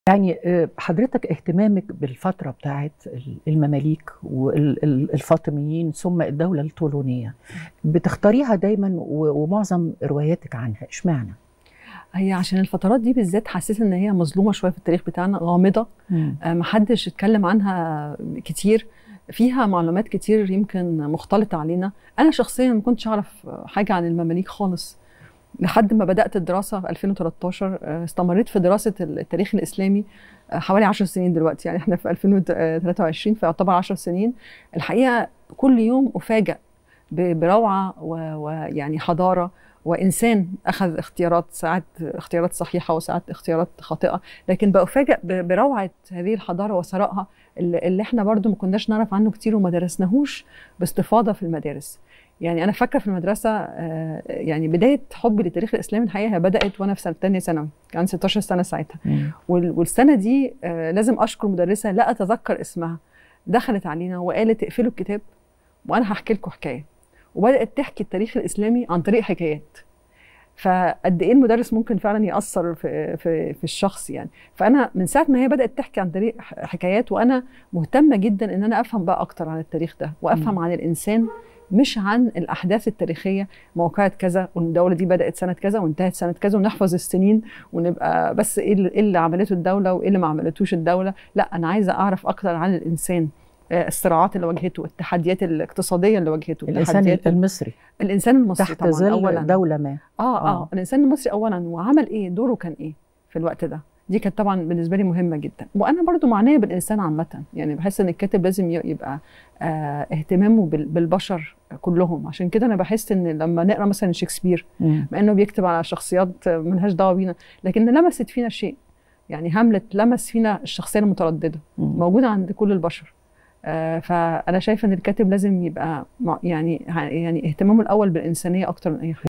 يعني آه، حضرتك اهتمامك بالفترة بتاعت المماليك والفاطميين ثم الدولة الطولونية بتختاريها دايما و- ومعظم رواياتك عنها اشمعنى؟ هي عشان الفترات دي بالذات حسيت ان هي مظلومه شويه في التاريخ بتاعنا غامضه آه، محدش اتكلم عنها كتير فيها معلومات كتير يمكن مختلطه علينا انا شخصيا ما كنتش اعرف حاجه عن المماليك خالص لحد ما بدات الدراسه في 2013 آه، استمريت في دراسه التاريخ الاسلامي آه، حوالي 10 سنين دلوقتي يعني احنا في 2023 فيعتبر 10 سنين الحقيقه كل يوم افاجئ ب- بروعه و- ويعني حضاره وانسان اخذ اختيارات ساعات اختيارات صحيحه وساعات اختيارات خاطئه لكن بفاجئ ب- بروعه هذه الحضاره وثرائها اللي اللي احنا برضو ما كناش نعرف عنه كتير وما درسناهوش باستفاضه في المدارس يعني انا فاكره في المدرسه آه، يعني بدايه حبي للتاريخ الاسلامي الحقيقه هي بدات وانا في سنه ثانيه ثانوي كان 16 سنه ساعتها وال- والسنه دي آه، لازم اشكر مدرسه لا اتذكر اسمها دخلت علينا وقالت اقفلوا الكتاب وانا هحكي لكم حكايه وبدات تحكي التاريخ الاسلامي عن طريق حكايات فقد ايه المدرس ممكن فعلا ياثر في في في الشخص يعني فانا من ساعه ما هي بدات تحكي عن طريق ح- حكايات وانا مهتمه جدا ان انا افهم بقى اكتر عن التاريخ ده وافهم مم. عن الانسان مش عن الاحداث التاريخيه موقعة كذا والدوله دي بدات سنه كذا وانتهت سنه كذا ونحفظ السنين ونبقى بس ايه اللي, إيه اللي عملته الدوله وايه اللي ما عملتوش الدوله لا انا عايزه اعرف اكتر عن الانسان آه، الصراعات اللي واجهته التحديات الاقتصاديه اللي واجهته الإنسان التحديات المصري الانسان المصري تحت طبعا ظل اولا دولة ما اه آه. اه الانسان المصري اولا وعمل ايه دوره كان ايه في الوقت ده دي كانت طبعا بالنسبه لي مهمه جدا وانا برضو معنيه بالانسان عامه يعني بحس ان الكاتب لازم ي- يبقى آه اهتمامه بال- بالبشر كلهم عشان كده انا بحس ان لما نقرا مثلا شكسبير مم. مع انه بيكتب على شخصيات ملهاش دعوه بينا لكن لمست فينا شيء يعني هاملت لمس فينا الشخصيه المتردده مم. موجوده عند كل البشر آه، فانا شايفه ان الكاتب لازم يبقى مع- يعني يعني اهتمامه الاول بالانسانيه اكتر من اي حاجه